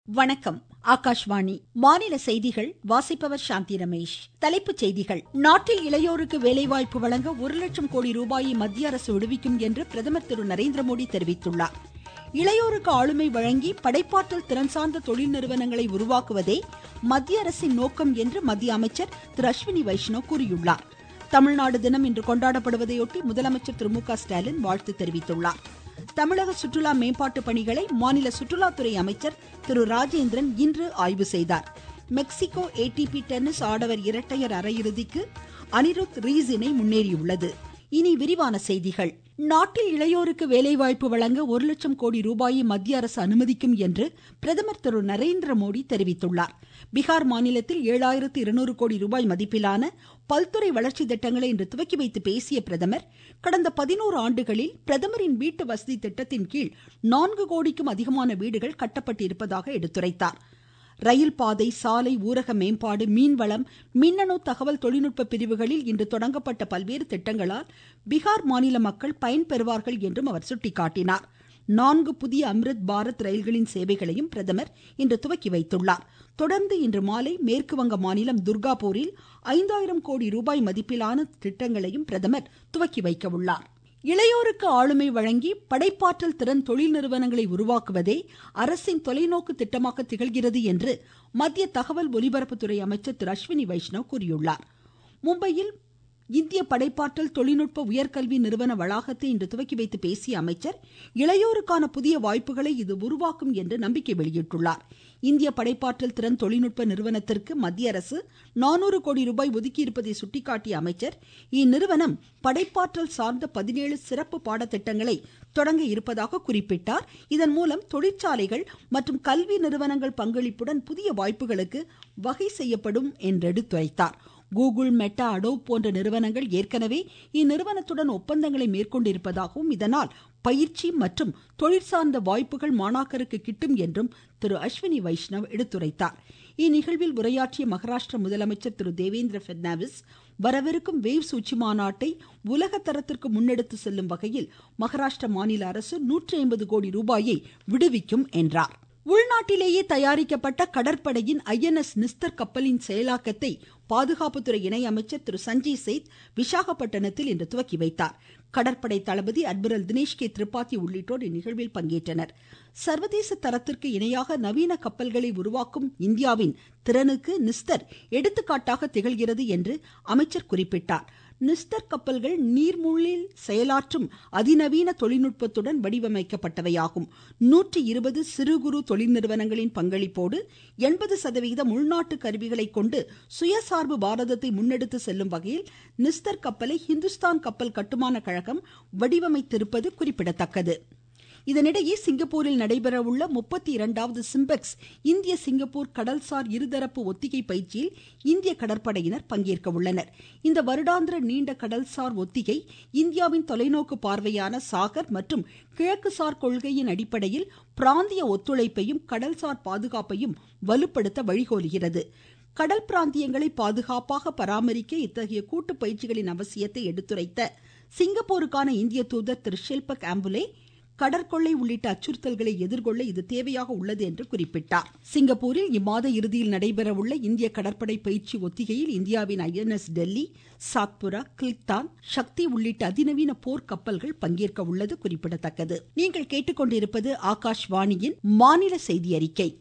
வணக்கம் ஆகாஷ்வாணி மாநில செய்திகள் வாசிப்பவர் சாந்தி ரமேஷ் தலைப்புச் செய்திகள் நாட்டில் இளையோருக்கு வேலைவாய்ப்பு வழங்க ஒரு லட்சம் கோடி ரூபாயை மத்திய அரசு விடுவிக்கும் என்று பிரதமர் திரு நரேந்திரமோடி தெரிவித்துள்ளார் இளையோருக்கு ஆளுமை வழங்கி படைப்பாற்றல் திறன் சார்ந்த தொழில் நிறுவனங்களை உருவாக்குவதே மத்திய அரசின் நோக்கம் என்று மத்திய அமைச்சர் திரு அஸ்வினி வைஷ்ணவ் கூறியுள்ளார் தமிழ்நாடு தினம் இன்று கொண்டாடப்படுவதையொட்டி முதலமைச்சர் திரு மு க ஸ்டாலின் வாழ்த்து தெரிவித்துள்ளார் தமிழக சுற்றுலா மேம்பாட்டு பணிகளை மாநில சுற்றுலாத்துறை அமைச்சர் திரு ராஜேந்திரன் இன்று ஆய்வு செய்தார் மெக்சிகோ ஏடிபி டென்னிஸ் ஆடவர் இரட்டையர் அரையிறுதிக்கு அனிருத் ரீஸ் இணை முன்னேறியுள்ளது இனி விரிவான செய்திகள் நாட்டில் இளையோருக்கு வேலைவாய்ப்பு வழங்க ஒரு லட்சம் கோடி ரூபாயை மத்திய அரசு அனுமதிக்கும் என்று பிரதமர் திரு நரேந்திர மோடி தெரிவித்துள்ளார் பீகார் மாநிலத்தில் ஏழாயிரத்து இருநூறு கோடி ரூபாய் மதிப்பிலான பல்துறை வளர்ச்சி திட்டங்களை இன்று துவக்கி வைத்து பேசிய பிரதமர் கடந்த பதினோரு ஆண்டுகளில் பிரதமரின் வீட்டு வசதி திட்டத்தின் கீழ் நான்கு கோடிக்கும் அதிகமான வீடுகள் கட்டப்பட்டிருப்பதாக எடுத்துரைத்தார் ரயில் பாதை சாலை ஊரக மேம்பாடு மீன்வளம் மின்னணு தகவல் தொழில்நுட்ப பிரிவுகளில் இன்று தொடங்கப்பட்ட பல்வேறு திட்டங்களால் பீகார் மாநில மக்கள் பயன்பெறுவார்கள் என்றும் அவர் சுட்டிக்காட்டினார் நான்கு புதிய அம்ரித் பாரத் ரயில்களின் சேவைகளையும் பிரதமர் இன்று துவக்கி வைத்துள்ளார் தொடர்ந்து இன்று மாலை மேற்கு வங்க மாநிலம் துர்காபூரில் ஐந்தாயிரம் கோடி ரூபாய் மதிப்பிலான திட்டங்களையும் பிரதமர் துவக்கி வைக்க உள்ளார் இளையோருக்கு ஆளுமை வழங்கி படைப்பாற்றல் திறன் தொழில் நிறுவனங்களை உருவாக்குவதே அரசின் தொலைநோக்கு திட்டமாக திகழ்கிறது என்று மத்திய தகவல் ஒலிபரப்புத்துறை அமைச்சர் திரு அஸ்வினி வைஷ்ணவ் கூறியுள்ளார் மும்பையில் இந்திய படைப்பாற்றல் தொழில்நுட்ப உயர்கல்வி நிறுவன வளாகத்தை இன்று துவக்கி வைத்து பேசிய அமைச்சர் இளையோருக்கான புதிய வாய்ப்புகளை இது உருவாக்கும் என்று நம்பிக்கை வெளியிட்டுள்ளார் இந்திய படைப்பாற்றல் திறன் தொழில்நுட்ப நிறுவனத்திற்கு மத்திய அரசு நானூறு கோடி ரூபாய் ஒதுக்கியிருப்பதை சுட்டிக்காட்டிய அமைச்சர் இந்நிறுவனம் படைப்பாற்றல் சார்ந்த பதினேழு சிறப்பு பாடத்திட்டங்களை தொடங்க இருப்பதாக குறிப்பிட்டார் இதன் மூலம் தொழிற்சாலைகள் மற்றும் கல்வி நிறுவனங்கள் பங்களிப்புடன் புதிய வாய்ப்புகளுக்கு வகை செய்யப்படும் என்றெடுத்துரைத்தார் கூகுள் மெட்டா அடோப் போன்ற நிறுவனங்கள் ஏற்கனவே இந்நிறுவனத்துடன் ஒப்பந்தங்களை மேற்கொண்டிருப்பதாகவும் இதனால் பயிற்சி மற்றும் தொழிற்சார்ந்த வாய்ப்புகள் மாணாக்கருக்கு கிட்டும் என்றும் திரு அஸ்வினி வைஷ்ணவ் எடுத்துரைத்தார் இந்நிகழ்வில் உரையாற்றிய மகாராஷ்டிர முதலமைச்சர் திரு தேவேந்திர பட்னாவிஸ் வரவிருக்கும் வேவ்ஸ் உச்சி மாநாட்டை உலக தரத்திற்கு முன்னெடுத்து செல்லும் வகையில் மகாராஷ்டிர மாநில அரசு நூற்றி ஐம்பது கோடி ரூபாயை விடுவிக்கும் என்றார் உள்நாட்டிலேயே தயாரிக்கப்பட்ட கடற்படையின் ஐஎன்எஸ் நிஸ்தர் கப்பலின் செயலாக்கத்தை பாதுகாப்புத்துறை இணை அமைச்சர் திரு சஞ்சய் சேத் விசாகப்பட்டினத்தில் இன்று துவக்கி வைத்தார் கடற்படை தளபதி அட்மிரல் தினேஷ் கே திரிபாதி உள்ளிட்டோர் இந்நிகழ்வில் பங்கேற்றனர் சர்வதேச தரத்திற்கு இணையாக நவீன கப்பல்களை உருவாக்கும் இந்தியாவின் திறனுக்கு நிஸ்தர் எடுத்துக்காட்டாக திகழ்கிறது என்று அமைச்சர் குறிப்பிட்டார் நிஸ்தர் கப்பல்கள் நீர்மூழ்கில் செயலாற்றும் அதிநவீன தொழில்நுட்பத்துடன் வடிவமைக்கப்பட்டவையாகும் நூற்றி இருபது சிறு குறு தொழில் நிறுவனங்களின் பங்களிப்போடு எண்பது சதவிகிதம் உள்நாட்டு கருவிகளை கொண்டு சுயசார்பு பாரதத்தை முன்னெடுத்து செல்லும் வகையில் நிஸ்தர் கப்பலை ஹிந்துஸ்தான் கப்பல் கட்டுமான கழகம் வடிவமைத்திருப்பது குறிப்பிடத்தக்கது இதனிடையே சிங்கப்பூரில் நடைபெறவுள்ள முப்பத்தி இரண்டாவது சிம்பெக்ஸ் இந்திய சிங்கப்பூர் கடல்சார் இருதரப்பு ஒத்திகை பயிற்சியில் இந்திய கடற்படையினர் பங்கேற்க உள்ளனர் இந்த வருடாந்திர நீண்ட கடல்சார் ஒத்திகை இந்தியாவின் தொலைநோக்கு பார்வையான சாகர் மற்றும் கிழக்குசார் கொள்கையின் அடிப்படையில் பிராந்திய ஒத்துழைப்பையும் கடல்சார் பாதுகாப்பையும் வலுப்படுத்த வழிகோலுகிறது கடல் பிராந்தியங்களை பாதுகாப்பாக பராமரிக்க இத்தகைய கூட்டு பயிற்சிகளின் அவசியத்தை எடுத்துரைத்த சிங்கப்பூருக்கான இந்திய தூதர் திரு ஷில்பக் ஆம்புலே கடற்கொள்ளை உள்ளிட்ட அச்சுறுத்தல்களை எதிர்கொள்ள இது தேவையாக உள்ளது என்று குறிப்பிட்டார் சிங்கப்பூரில் இம்மாத இறுதியில் நடைபெறவுள்ள இந்திய கடற்படை பயிற்சி ஒத்திகையில் இந்தியாவின் ஐஎன்எஸ் டெல்லி சாத்புரா கில்தான் சக்தி உள்ளிட்ட அதிநவீன போர் கப்பல்கள் பங்கேற்க உள்ளது குறிப்பிடத்தக்கது நீங்கள் கேட்டுக்கொண்டிருப்பது ஆகாஷ்வாணியின் மாநில செய்தி அறிக்கை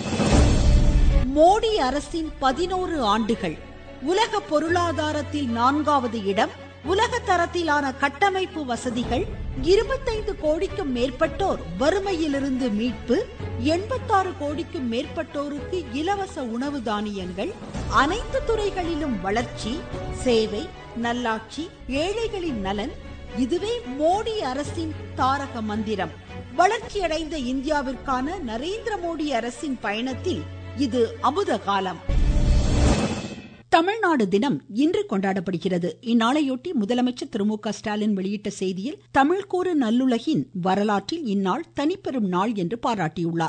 மோடி அரசின் பதினோரு ஆண்டுகள் உலக பொருளாதாரத்தில் நான்காவது இடம் உலக தரத்திலான கட்டமைப்பு வசதிகள் இருபத்தைந்து கோடிக்கும் மேற்பட்டோர் வறுமையிலிருந்து மீட்பு எண்பத்தாறு கோடிக்கும் மேற்பட்டோருக்கு இலவச உணவு தானியங்கள் அனைத்து துறைகளிலும் வளர்ச்சி சேவை நல்லாட்சி ஏழைகளின் நலன் இதுவே மோடி அரசின் தாரக மந்திரம் வளர்ச்சியடைந்த இந்தியாவிற்கான நரேந்திர மோடி அரசின் பயணத்தில் இது அமுத காலம் தமிழ்நாடு தினம் இன்று கொண்டாடப்படுகிறது இந்நாளையொட்டி முதலமைச்சர் திரு மு க ஸ்டாலின் வெளியிட்ட செய்தியில் தமிழ் கூறு நல்லுலகின் வரலாற்றில் இந்நாள் தனிப்பெரும் நாள் என்று பாராட்டியுள்ளார்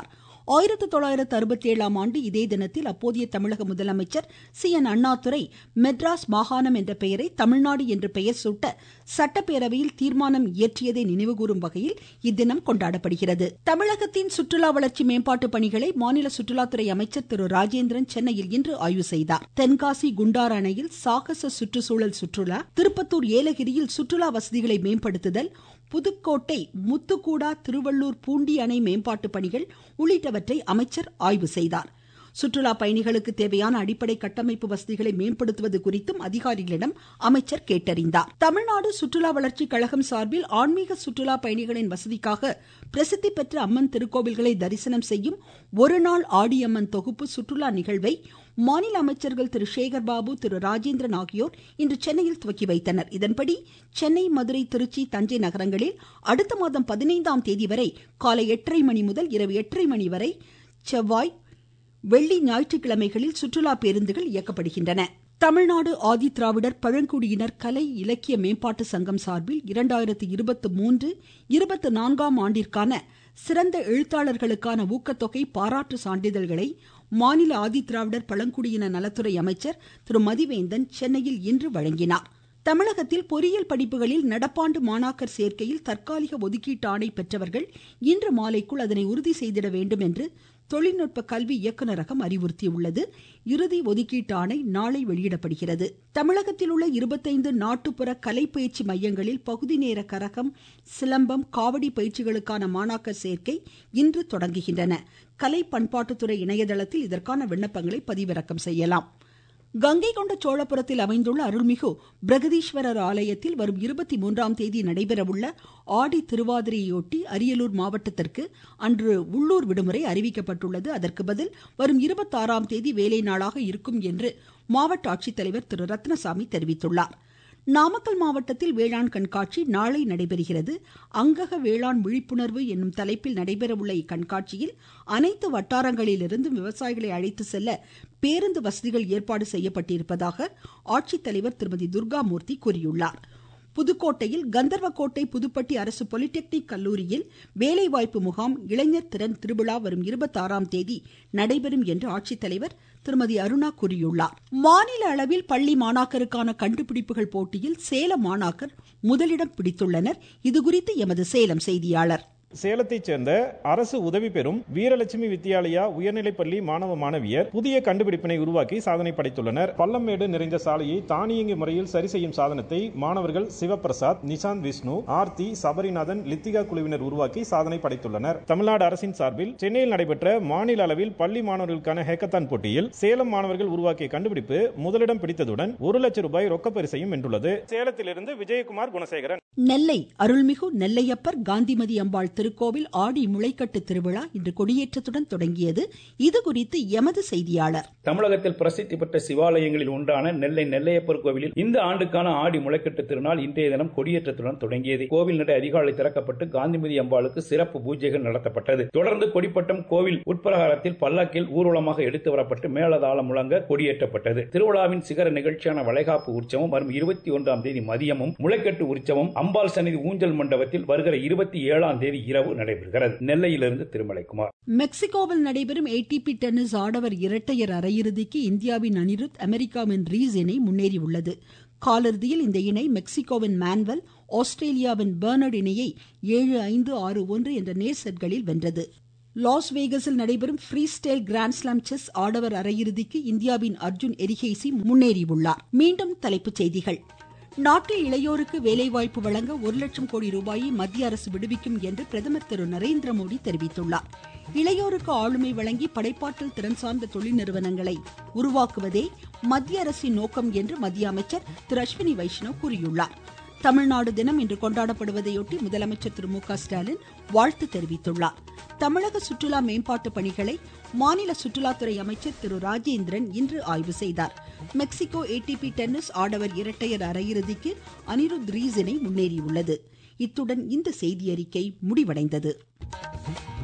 ஆயிரத்தி தொள்ளாயிரத்து அறுபத்தி ஏழாம் ஆண்டு இதே தினத்தில் அப்போதைய தமிழக முதலமைச்சர் சி என் அண்ணாதுரை மெட்ராஸ் மாகாணம் என்ற பெயரை தமிழ்நாடு என்று பெயர் சூட்ட சட்டப்பேரவையில் தீர்மானம் இயற்றியதை நினைவுகூரும் வகையில் இத்தினம் கொண்டாடப்படுகிறது தமிழகத்தின் சுற்றுலா வளர்ச்சி மேம்பாட்டு பணிகளை மாநில சுற்றுலாத்துறை அமைச்சர் திரு ராஜேந்திரன் சென்னையில் இன்று ஆய்வு செய்தார் தென்காசி குண்டார் அணையில் சாகச சுற்றுச்சூழல் சுற்றுலா திருப்பத்தூர் ஏலகிரியில் சுற்றுலா வசதிகளை மேம்படுத்துதல் புதுக்கோட்டை முத்துக்கூடா திருவள்ளூர் பூண்டி அணை மேம்பாட்டு பணிகள் உள்ளிட்டவற்றை அமைச்சர் ஆய்வு செய்தார் சுற்றுலா பயணிகளுக்கு தேவையான அடிப்படை கட்டமைப்பு வசதிகளை மேம்படுத்துவது குறித்தும் அதிகாரிகளிடம் அமைச்சர் கேட்டறிந்தார் தமிழ்நாடு சுற்றுலா வளர்ச்சி கழகம் சார்பில் ஆன்மீக சுற்றுலா பயணிகளின் வசதிக்காக பிரசித்தி பெற்ற அம்மன் திருக்கோவில்களை தரிசனம் செய்யும் ஒருநாள் ஆடியம்மன் தொகுப்பு சுற்றுலா நிகழ்வை மாநில அமைச்சர்கள் திரு சேகர் பாபு திரு ராஜேந்திரன் ஆகியோர் இன்று சென்னையில் துவக்கி வைத்தனர் இதன்படி சென்னை மதுரை திருச்சி தஞ்சை நகரங்களில் அடுத்த மாதம் பதினைந்தாம் தேதி வரை காலை எட்டரை மணி முதல் இரவு எட்டரை மணி வரை செவ்வாய் வெள்ளி ஞாயிற்றுக்கிழமைகளில் சுற்றுலா பேருந்துகள் இயக்கப்படுகின்றன தமிழ்நாடு ஆதி திராவிடர் பழங்குடியினர் கலை இலக்கிய மேம்பாட்டு சங்கம் சார்பில் இரண்டாயிரத்து இருபத்தி மூன்று இருபத்தி நான்காம் ஆண்டிற்கான சிறந்த எழுத்தாளர்களுக்கான ஊக்கத்தொகை பாராட்டு சான்றிதழ்களை மாநில ஆதி திராவிடர் பழங்குடியின நலத்துறை அமைச்சர் திரு மதிவேந்தன் சென்னையில் இன்று வழங்கினார் தமிழகத்தில் பொறியியல் படிப்புகளில் நடப்பாண்டு மாணாக்கர் சேர்க்கையில் தற்காலிக ஒதுக்கீட்டு ஆணை பெற்றவர்கள் இன்று மாலைக்குள் அதனை உறுதி செய்திட வேண்டும் என்று தொழில்நுட்ப கல்வி இயக்குநரகம் அறிவுறுத்தியுள்ளது இறுதி ஒதுக்கீட்டு ஆணை நாளை வெளியிடப்படுகிறது தமிழகத்தில் உள்ள இருபத்தைந்து நாட்டுப்புற கலை பயிற்சி மையங்களில் பகுதி நேர கரகம் சிலம்பம் காவடி பயிற்சிகளுக்கான மாணாக்கர் சேர்க்கை இன்று தொடங்குகின்றன கலை பண்பாட்டுத்துறை இணையதளத்தில் இதற்கான விண்ணப்பங்களை பதிவிறக்கம் செய்யலாம் கங்கை கொண்ட சோழபுரத்தில் அமைந்துள்ள அருள்மிகு பிரகதீஸ்வரர் ஆலயத்தில் வரும் இருபத்தி மூன்றாம் தேதி நடைபெறவுள்ள ஆடி திருவாதிரையொட்டி அரியலூர் மாவட்டத்திற்கு அன்று உள்ளூர் விடுமுறை அறிவிக்கப்பட்டுள்ளது அதற்கு பதில் வரும் இருபத்தாறாம் தேதி வேலை நாளாக இருக்கும் என்று மாவட்ட ஆட்சித்தலைவர் திரு ரத்னசாமி தெரிவித்துள்ளார் நாமக்கல் மாவட்டத்தில் வேளாண் கண்காட்சி நாளை நடைபெறுகிறது அங்கக வேளாண் விழிப்புணர்வு என்னும் தலைப்பில் நடைபெறவுள்ள இக்கண்காட்சியில் அனைத்து வட்டாரங்களிலிருந்தும் விவசாயிகளை அழைத்து செல்ல பேருந்து வசதிகள் ஏற்பாடு செய்யப்பட்டிருப்பதாக ஆட்சித்தலைவர் திருமதி துர்காமூர்த்தி கூறியுள்ளார் புதுக்கோட்டையில் கந்தர்வக்கோட்டை புதுப்பட்டி அரசு பாலிடெக்னிக் கல்லூரியில் வேலைவாய்ப்பு முகாம் இளைஞர் திறன் திருவிழா வரும் இருபத்தாறாம் தேதி நடைபெறும் என்று ஆட்சித்தலைவர் திருமதி அருணா கூறியுள்ளார் மாநில அளவில் பள்ளி மாணாக்கருக்கான கண்டுபிடிப்புகள் போட்டியில் சேலம் மாணாக்கர் முதலிடம் பிடித்துள்ளனர் இதுகுறித்து எமது சேலம் செய்தியாளர் சேலத்தைச் சேர்ந்த அரசு உதவி பெறும் வீரலட்சுமி வித்யாலயா உயர்நிலைப்பள்ளி மாணவ மாணவியர் புதிய கண்டுபிடிப்பினை உருவாக்கி சாதனை படைத்துள்ளனர் பள்ளம்மேடு நிறைந்த சாலையை தானியங்கி முறையில் சரி செய்யும் சாதனத்தை மாணவர்கள் சிவபிரசாத் நிஷாந்த் விஷ்ணு ஆர்த்தி சபரிநாதன் லித்திகா குழுவினர் உருவாக்கி சாதனை படைத்துள்ளனர் தமிழ்நாடு அரசின் சார்பில் சென்னையில் நடைபெற்ற மாநில அளவில் பள்ளி மாணவர்களுக்கான ஹேக்கத்தான் போட்டியில் சேலம் மாணவர்கள் உருவாக்கிய கண்டுபிடிப்பு முதலிடம் பிடித்ததுடன் ஒரு லட்சம் ரூபாய் ரொக்க பரிசையும் வென்றுள்ளது சேலத்திலிருந்து விஜயகுமார் குணசேகரன் நெல்லை அருள்மிகு நெல்லையப்பர் காந்திமதி அம்பாள் திருக்கோவில் ஆடி முளைக்கட்டு திருவிழா இன்று கொடியேற்றத்துடன் தொடங்கியது இதுகுறித்து எமது செய்தியாளர் தமிழகத்தில் பிரசித்தி பெற்ற சிவாலயங்களில் ஒன்றான நெல்லை நெல்லையப்பர் கோவிலில் இந்த ஆண்டுக்கான ஆடி முளைக்கட்டு திருநாள் இன்றைய தினம் கொடியேற்றத்துடன் தொடங்கியது கோவில் நடை அதிகாலை திறக்கப்பட்டு காந்திமதி அம்பாளுக்கு சிறப்பு பூஜைகள் நடத்தப்பட்டது தொடர்ந்து கொடிப்பட்டம் கோவில் உட்பிரகாரத்தில் பல்லாக்கில் ஊர்வலமாக எடுத்து வரப்பட்டு மேலதாளம் முழங்க கொடியேற்றப்பட்டது திருவிழாவின் சிகர நிகழ்ச்சியான வளைகாப்பு உற்சவம் வரும் இருபத்தி ஒன்றாம் தேதி மதியமும் முளைக்கட்டு உற்சவம் அம்பாள் சன்னிதி ஊஞ்சல் மண்டபத்தில் வருகிற இருபத்தி ஏழாம் தேதி இரவு நடைபெறுகிறது நெல்லையிலிருந்து திருமலைக்குமார் மெக்சிகோவில் நடைபெறும் ஏடிபி டென்னிஸ் ஆடவர் இரட்டையர் அரையிறுதிக்கு இந்தியாவின் அனிருத் அமெரிக்காவின் ரீஸ் இணை முன்னேறியுள்ளது காலிறுதியில் இந்த இணை மெக்சிகோவின் மான்வெல் ஆஸ்திரேலியாவின் பெர்னர்ட் இணையை ஏழு ஐந்து ஆறு ஒன்று என்ற நேர் செட்களில் வென்றது லாஸ் வேகஸில் நடைபெறும் ஃப்ரீ ஸ்டைல் கிராண்ட்ஸ்லாம் செஸ் ஆடவர் அரையிறுதிக்கு இந்தியாவின் அர்ஜுன் எரிகேசி முன்னேறியுள்ளார் மீண்டும் தலைப்புச் செய்திகள் நாட்டில் இளையோருக்கு வேலைவாய்ப்பு வழங்க ஒரு லட்சம் கோடி ரூபாயை மத்திய அரசு விடுவிக்கும் என்று பிரதமர் திரு நரேந்திர மோடி தெரிவித்துள்ளார் இளையோருக்கு ஆளுமை வழங்கி படைப்பாற்றல் திறன் சார்ந்த தொழில் நிறுவனங்களை உருவாக்குவதே மத்திய அரசின் நோக்கம் என்று மத்திய அமைச்சர் திரு அஸ்வினி வைஷ்ணவ் கூறியுள்ளார் தமிழ்நாடு தினம் இன்று கொண்டாடப்படுவதையொட்டி முதலமைச்சர் திரு மு க ஸ்டாலின் வாழ்த்து தெரிவித்துள்ளார் தமிழக சுற்றுலா மேம்பாட்டு பணிகளை மாநில சுற்றுலாத்துறை அமைச்சர் திரு ராஜேந்திரன் இன்று ஆய்வு செய்தார் மெக்சிகோ ஏடிபி டென்னிஸ் ஆடவர் இரட்டையர் அரையிறுதிக்கு அனிருத் ரீஸ் இணை முன்னேறியுள்ளது இத்துடன் இந்த செய்தியறிக்கை முடிவடைந்தது